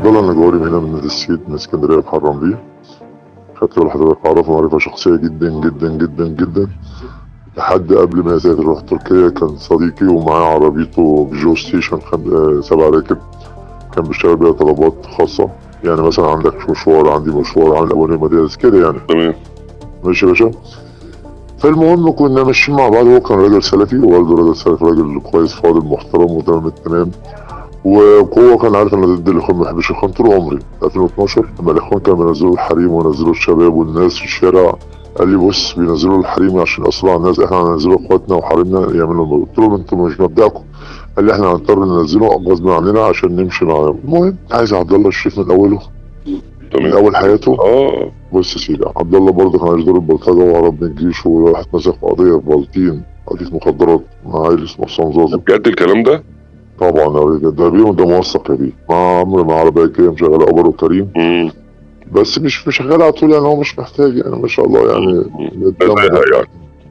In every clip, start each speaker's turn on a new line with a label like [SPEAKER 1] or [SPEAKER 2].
[SPEAKER 1] عبد الله النجاري من هنا من نادي السيد من اسكندريه بحرم بيه خدت له حضرتك اعرفه معرفه شخصيه جدا جدا جدا جدا لحد قبل ما اسافر رحت تركيا كان صديقي ومعاه عربيته بجو ستيشن خم... آه، سبع راكب كان بيشتغل بيها طلبات خاصه يعني مثلا عندك مشوار عندي مشوار عامل ابواب مدارس كده يعني
[SPEAKER 2] تمام
[SPEAKER 1] ماشي يا باشا فالمهم كنا ماشيين مع بعض هو كان راجل سلفي ووالده راجل سلفي راجل كويس فاضل محترم وتمام التمام وهو كان عارف ان ضد الاخوان ما بحبش الاخوان طول عمري 2012 لما الاخوان كانوا بينزلوا الحريم وينزلوا الشباب والناس في الشارع قال لي بص بينزلوا الحريم عشان يأثروا على الناس احنا هننزلوا اخواتنا وحريمنا يعملوا الموضوع قلت لهم انتوا مش مبدأكم قال لي احنا هنضطر ننزله غصب عننا عشان نمشي معاهم المهم عايز عبد الله الشريف من اوله من
[SPEAKER 2] تمام
[SPEAKER 1] اول حياته
[SPEAKER 2] اه
[SPEAKER 1] بص يا سيدي عبد الله برضه كان عايش دور البلطجه وهرب من الجيش وراح اتمسك في قضيه في بلطيم قضيه مخدرات مع عيل اسمه حسام زازا
[SPEAKER 2] بجد الكلام ده؟
[SPEAKER 1] طبعا يا راجل ده بيه وده موثق يا بيه مع عمرو مع عربيه كده مشغله اوبر وكريم
[SPEAKER 2] امم
[SPEAKER 1] بس مش مش شغال على طول يعني هو مش محتاج يعني ما شاء الله يعني
[SPEAKER 2] نزاهة يعني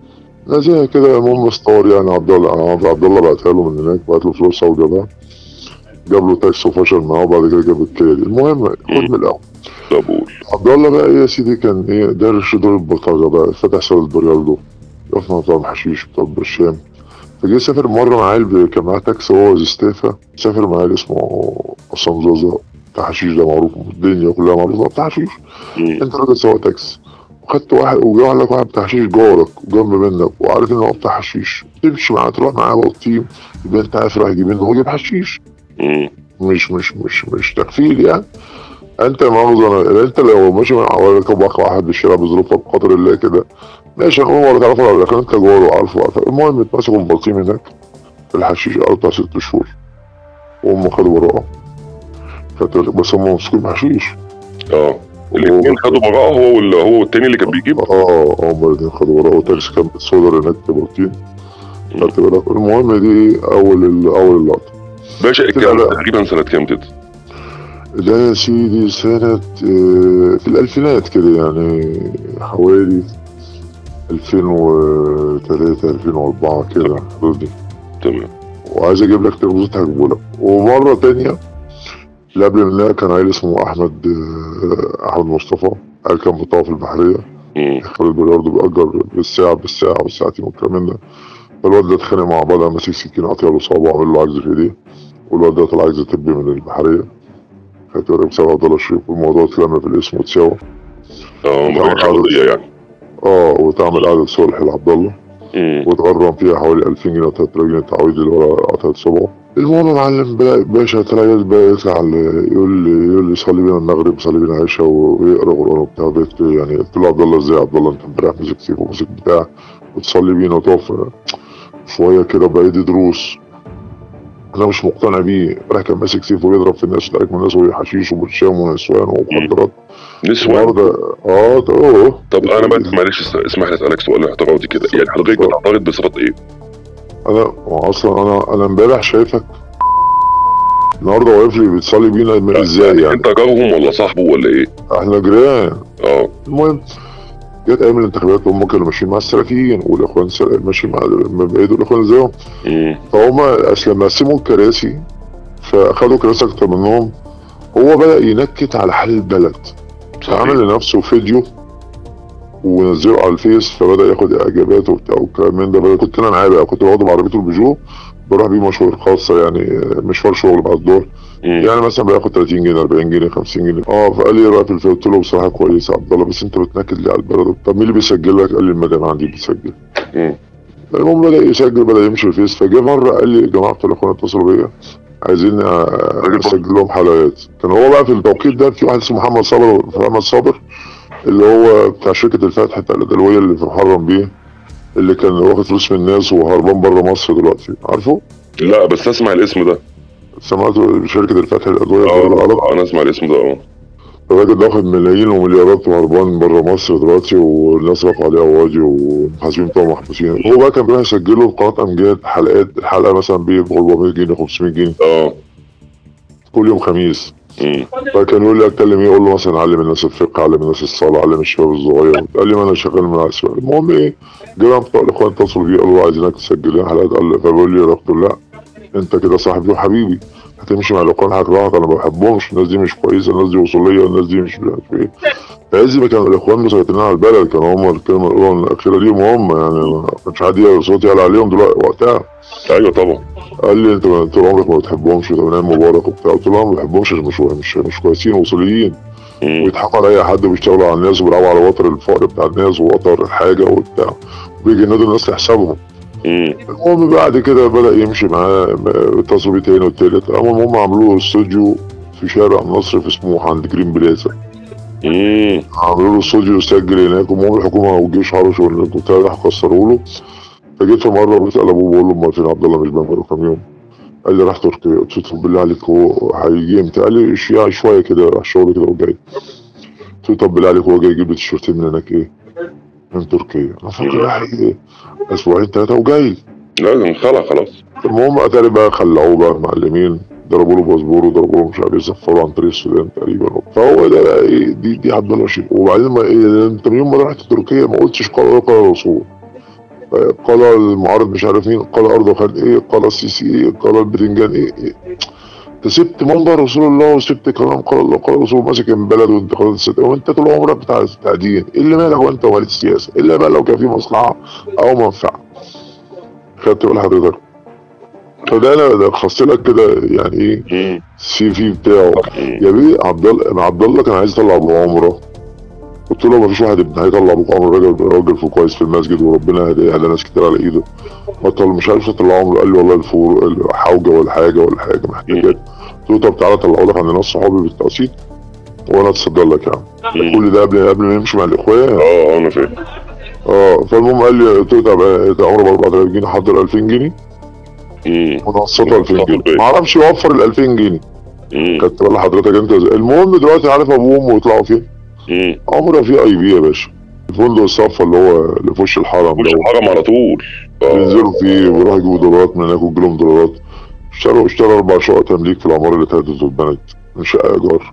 [SPEAKER 1] زي كده المهم ستار يعني عبد الله انا عبد الله بعتها له من هناك بعت له فلوسها وجابها جاب له تاكس وفشل معاه وبعد كده جاب الكيري المهم خد من الاول
[SPEAKER 2] طب قول
[SPEAKER 1] عبد الله بقى ايه يا سيدي كان ايه دارس دور البلطجه بقى فتح سبب بريالدو يقف مع طعم حشيش بتاع برشام فجه سافر مره مع عيل كان معاه تاكسي هو زستافا سافر مع عيل اسمه عصام زازا بتاع حشيش ده معروف الدنيا كلها معروفه بتاع حشيش
[SPEAKER 2] مم.
[SPEAKER 1] انت راجل سواق تاكسي وخدت واحد وجا لك واحد بتاع حشيش جارك جنب منك وعارف ان هو بتاع حشيش تمشي معاه تروح معاه بلطيم يبقى انت عارف رايح يجيب منه هو جايب حشيش
[SPEAKER 2] مم.
[SPEAKER 1] مش مش مش مش تكفير يعني انت يا مؤاخذة انا انت لو ماشي مع ركب واحد في الشارع بظروفها بقدر الله كده ماشي هنقول ولا تعرفه ولا لكن انت جواره عارفه عارفه المهم اتمسكوا في بلطيم هناك في الحشيش قعدوا بتاع ست شهور وهم خدوا براءة خدت بالك؟ بس هم مسكين بحشيش
[SPEAKER 2] اه الاثنين خدوا براءة هو وال- هو والتاني اللي كان بيجيب
[SPEAKER 1] اه هم الاثنين خدوا براءة وتاكسي كان بتصدر هناك في بلطيم خدت بالك المهم دي اول ال- اول اللقطة
[SPEAKER 2] باشا الكلام
[SPEAKER 1] لا.
[SPEAKER 2] ده تقريبا سنة كام كده؟
[SPEAKER 1] ده يا سيدي سنة آه، في الألفينات كده يعني حوالي 2003 2004 كده الحدود دي
[SPEAKER 2] تمام
[SPEAKER 1] وعايز أجيب لك ترابيزات هجيبه لك ومرة تانية اللي قبل منها كان عيل اسمه أحمد آه، أحمد مصطفى قال كان بيطوف في البحرية
[SPEAKER 2] مم.
[SPEAKER 1] خالد بلياردو بيأجر بالساعة بالساعة والساعتين والكلام من ده فالواد ده اتخانق مع بعض قام ماسك سكينة قاطع له صابعه وعامل له عجز في ايديه والواد ده طلع عجز طبي من البحرية خدت بالك بسبب عبد الله الشريف والموضوع اتلم في الاسم واتساوى
[SPEAKER 2] اه ما كانش قضية يعني
[SPEAKER 1] اه وتعمل قعدة صلح لعبد الله
[SPEAKER 2] مم.
[SPEAKER 1] واتغرم فيها حوالي 2000 جنيه و 3000 جنيه تعويض اللي ورا قطعة صبعه المهم يا معلم بلا- باشا طلع بقى يطلع على- يقول لي يقول لي صلي بينا المغرب صلي بينا عشاء ويقرا قران وبتاع بيت يعني قلت له عبد الله ازاي يا عبد الله انت امبارح ماسك سيف وماسك بتاع وتصلي بينا وتقف شويه كده بايدي دروس انا مش مقتنع بيه امبارح كان ماسك سيف وبيضرب في الناس لقيت من الناس وهي حشيش وبرشام ونسوان ومخدرات
[SPEAKER 2] نسوان
[SPEAKER 1] النهارده اه ده اه
[SPEAKER 2] طب انا بس معلش اس- اسمح لي اسالك سؤال اعتراضي كده يعني حضرتك بتعترض بصفة ايه؟
[SPEAKER 1] انا اصلا انا انا امبارح شايفك النهارده واقف لي بتصلي بينا ازاي يعني
[SPEAKER 2] انت جارهم ولا صاحبه ولا ايه؟
[SPEAKER 1] احنا جيران
[SPEAKER 2] اه
[SPEAKER 1] المهم جت ايام الانتخابات هم كانوا ماشيين مع السلفيين والاخوان السل- ماشيين مع مع بقيه الاخوان زيهم
[SPEAKER 2] مم.
[SPEAKER 1] فهم اصل لما قسموا الكراسي فاخدوا كراسي اكتر منهم هو بدا ينكت على حال البلد فعمل لنفسه فيديو ونزله على الفيس فبدا ياخد اعجابات وبتاع والكلام من ده بدأ- كنت انا معاه بقى كنت باخده بعربيته البيجو بروح بيه مشوار خاصه يعني مشوار شغل بعد الظهر
[SPEAKER 2] مم.
[SPEAKER 1] يعني مثلا بياخد 30 جنيه 40 جنيه 50 جنيه اه فقال لي ايه رايك في الفيلم قلت له بصراحه كويس يا عبد الله بس انت بتنكد لي على البلد طب مين اللي بيسجل لك قال لي المدام عندي بتسجل
[SPEAKER 2] مم.
[SPEAKER 1] المهم بدا يسجل بدا يمشي الفيس فجه مره قال لي يا جماعه بتوع الاخوان اتصلوا بيا عايزين آه، اسجل لهم حلقات كان هو بقى في التوقيت ده في واحد اسمه محمد صابر محمد صابر اللي هو بتاع شركه الفتح بتاع الادويه اللي في محرم بيه اللي كان واخد فلوس من الناس وهربان بره مصر دلوقتي عارفه؟
[SPEAKER 2] لا بس اسمع الاسم ده
[SPEAKER 1] سمعته شركه الفتح الادويه في الدول العرب
[SPEAKER 2] اه انا اسمع الاسم ده اه
[SPEAKER 1] الراجل ده واخد ملايين ومليارات وهربان بره مصر دلوقتي والناس رفعوا عليه قواضي والمحاسبين بتوعه محبوسين هو بقى كان بيروح يسجل له قناه امجاد حلقات الحلقه مثلا ب 400 جنيه 500 جنيه
[SPEAKER 2] اه
[SPEAKER 1] كل يوم خميس
[SPEAKER 2] مم.
[SPEAKER 1] فكان يقول لي اتكلم ايه اقول له مثلا علم الناس الفقه علم الناس الصلاه علم الشباب الصغير قال لي ما انا شغال مع الشباب المهم ايه جماعه بتوع الاخوان اتصلوا بيه قالوا له عايزينك تسجل لنا حلقات قال فبقول لي يا دكتور لا انت كده صاحبي وحبيبي هتمشي مع الاخوان هتروح انا ما بحبهمش الناس دي مش كويسه الناس دي وصوليه الناس دي مش مش عارف ايه في عز ما كانوا الاخوان مسيطرين على البلد كانوا هم الكلمه الاولى الاخيره ليهم هم يعني ما كانش حد يعرف صوت يعلى عليهم دلوقتي وقتها
[SPEAKER 2] ايوه طبعا
[SPEAKER 1] قال لي انت طول عمرك ما بتحبهمش وتمام مبارك وبتاع قلت له انا ما بحبهمش عشان مش مش مش كويسين وصوليين
[SPEAKER 2] مم.
[SPEAKER 1] ويضحكوا على اي حد وبيشتغلوا على الناس وبيلعبوا على وتر الفقر بتاع الناس ووتر الحاجه وبتاع وبيجي ينادوا الناس لحسابهم
[SPEAKER 2] مم.
[SPEAKER 1] المهم بعد كده بدا يمشي معاه اتصلوا بيه تاني والتالت المهم هم عملوا له استوديو في شارع مصر في سموحه عند جرين بلازا
[SPEAKER 2] مم.
[SPEAKER 1] عملوا له استوديو يسجل هناك المهم الحكومه والجيش حرسوا البتاع راح كسروا له فجيت في مره بسال ابوه بقول له امال فين عبد الله مش بان بقاله كام يوم قال لي راح تركيا قلت له طب بالله عليك هو هيجي امتى؟ قال لي شويه شويه كده راح الشغل كده وجاي قلت له طب بالله عليك هو جاي يجيب لي تيشيرتين من هناك ايه؟ من تركيا انا فاكر راح ايه؟ اسبوعين ثلاثه وجاي
[SPEAKER 2] لازم خلع خلاص
[SPEAKER 1] المهم اتاري بقى خلعوه بقى المعلمين ضربوا له باسبور وضربوا له مش عارف ايه سفروا عن طريق السودان تقريبا فهو ده بقى ايه دي دي عبد الله شيخ وبعدين ما إيه انت من يوم ما رحت تركيا ما قلتش قال قال الرسول قال المعارض مش عارف مين قال اردوغان ايه قال السيسي ايه قال البتنجان ايه, إيه. انت سبت منبر رسول الله وسبت كلام قال الله قال الرسول ماسك البلد وانت خلاص الست- وانت طول عمرك بتاع التعدين ايه اللي مالك وانت ومال السياسه الا بقى لو كان في مصلحه او منفعه خدت بال حضرتك فده انا لخصت لك كده يعني ايه
[SPEAKER 2] مم.
[SPEAKER 1] السي في بتاعه
[SPEAKER 2] مم.
[SPEAKER 1] يا بيه عبد الله عبد الله كان عايز يطلع ابو عمره قلت له ما فيش واحد ابن هيطلع ابو عمره راجل راجل في كويس في المسجد وربنا هداه على ناس كتير على ايده بطل مش عارف يطلع عمره قال لي والله الفور الحوجه ولا حاجه ولا حاجه محتاجات قلت له طب تعالى طلعوا لك عند ناس صحابي بالتقسيط وانا اتصدر لك يعني
[SPEAKER 2] مم.
[SPEAKER 1] كل ده قبل قبل ما يمشي مع الاخوان
[SPEAKER 2] اه انا فاهم
[SPEAKER 1] اه فالمهم قال لي قلت له طب آه، عمره ب 4000 جنيه حضر 2000 جنيه
[SPEAKER 2] مم.
[SPEAKER 1] ونقسطه 2000 جنيه
[SPEAKER 2] طب إيه؟
[SPEAKER 1] ما اعرفش يوفر ال 2000 جنيه
[SPEAKER 2] مم.
[SPEAKER 1] خدت بال حضرتك انت ازاي المهم دلوقتي عارف ابوه وامه يطلعوا فين
[SPEAKER 2] مم.
[SPEAKER 1] عمره في اي بي يا باشا الفندق الصفا اللي هو اللي في وش الحرم
[SPEAKER 2] مش
[SPEAKER 1] ده
[SPEAKER 2] الحرم على طول اه
[SPEAKER 1] بينزلوا فيه ويروحوا يجيبوا دولارات من هناك ويجي لهم دولارات اشتروا اشتروا اربع شقق تمليك في العماره اللي اتهدت واتبنت من شقه ايجار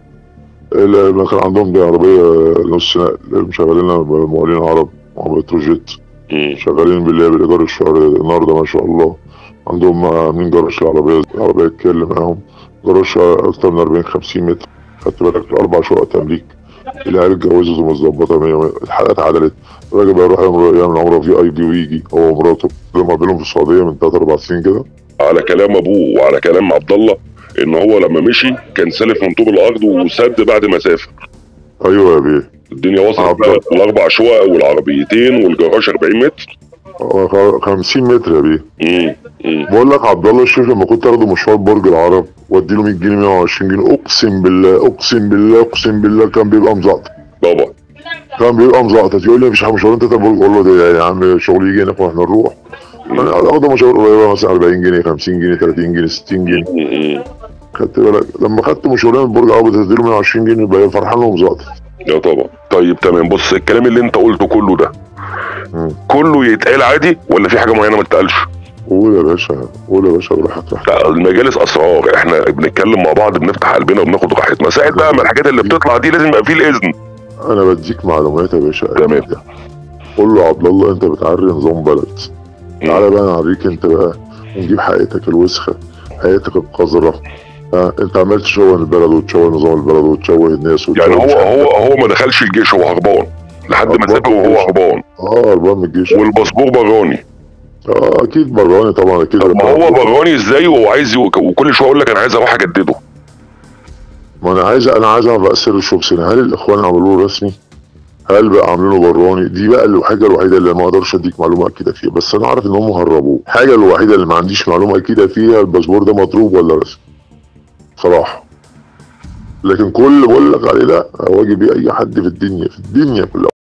[SPEAKER 1] ال- ما كان عندهم دي عربيه نص نقل مشغلينها مقاولين عرب وعربيه بروجيت
[SPEAKER 2] مم.
[SPEAKER 1] شغالين بالله بالايجار الشهري النهارده ما شاء الله عندهم عاملين جراج العربيه العربيه اتكلم معاهم جراج اكتر من 40 50 متر خدت بالك اربع شقق تمليك العيال اتجوزت ومظبطه 100 100 الحلقه اتعدلت الراجل بقى يروح يعمل يعمل عمره في اي بي ويجي هو ومراته لما قابلهم في السعوديه من 3 4 سنين كده
[SPEAKER 2] على كلام ابوه وعلى كلام عبد الله ان هو لما مشي كان سالف من طوب الارض وسد بعد ما سافر
[SPEAKER 1] ايوه يا بيه
[SPEAKER 2] الدنيا وصلت
[SPEAKER 1] عبد
[SPEAKER 2] بقى
[SPEAKER 1] الله.
[SPEAKER 2] الاربع شقق والعربيتين والجراج 40 متر
[SPEAKER 1] هو خ- 50 متر يا بيه
[SPEAKER 2] مم. مم.
[SPEAKER 1] بقول لك عبد الله الشيخ لما كنت اخده مشوار برج العرب وادي له 100 جنيه 120 جنيه اقسم بالله اقسم بالله اقسم بالله كان بيبقى مزقط
[SPEAKER 2] بابا
[SPEAKER 1] كان بيبقى مزقطط يقول لي مفيش حاجه مشوار انت طب اقول له ده يا عم شغل يجي هناك واحنا نروح انا اخده مشاوير قريبه مثلا 40 جنيه 50 جنيه 30 جنيه 60 جنيه
[SPEAKER 2] مم.
[SPEAKER 1] خدت بالك لما خدت مشوارين من برج العرب تديله 120 جنيه يبقى فرحان له مزقطط
[SPEAKER 2] يا طبعا طيب تمام بص الكلام اللي انت قلته كله ده
[SPEAKER 1] مم.
[SPEAKER 2] كله يتقال عادي ولا في حاجه معينه ما تتقالش
[SPEAKER 1] قول يا باشا قول يا باشا براحتك راحتك
[SPEAKER 2] لا المجالس اسرار احنا بنتكلم مع بعض بنفتح قلبنا وبناخد راحتنا ساعه بقى ما الحاجات اللي بتطلع دي لازم يبقى فيه الاذن
[SPEAKER 1] انا بديك معلومات يا باشا
[SPEAKER 2] تمام.
[SPEAKER 1] قول له عبد الله انت بتعري نظام بلد تعالى بقى نوريك انت بقى ونجيب حقيقتك الوسخه حقيقتك القذره ها انت عمال تشوه البلد وتشوه نظام البلد وتشوه الناس
[SPEAKER 2] يعني
[SPEAKER 1] وتشوه
[SPEAKER 2] هو
[SPEAKER 1] مش عارف-
[SPEAKER 2] هو هو ما دخلش الجيش هو هربان لحد ما
[SPEAKER 1] هربان
[SPEAKER 2] سافر وهو
[SPEAKER 1] الجيش.
[SPEAKER 2] هربان
[SPEAKER 1] اه هربان من الجيش
[SPEAKER 2] والباسبور براني
[SPEAKER 1] اه اكيد براني طبعا اكيد
[SPEAKER 2] طب ما هو براني ازاي وهو عايز ي- وكل شويه يقول لك انا عايز اروح اجدده
[SPEAKER 1] ما انا عايز انا عايز اعرف بقى سر الشوبسين هل الاخوان عملوه رسمي؟ هل بقى عاملينه براني؟ دي بقى الحاجه الوحيده اللي ما اقدرش اديك معلومه اكيده فيها بس انا عارف ان هم هربوه الحاجه الوحيده اللي ما عنديش معلومه اكيده فيها الباسبور ده مضروب ولا رسمي صراحه لكن كل اللي بقول لك عليه ده واجب بيه اي حد في الدنيا في الدنيا كلها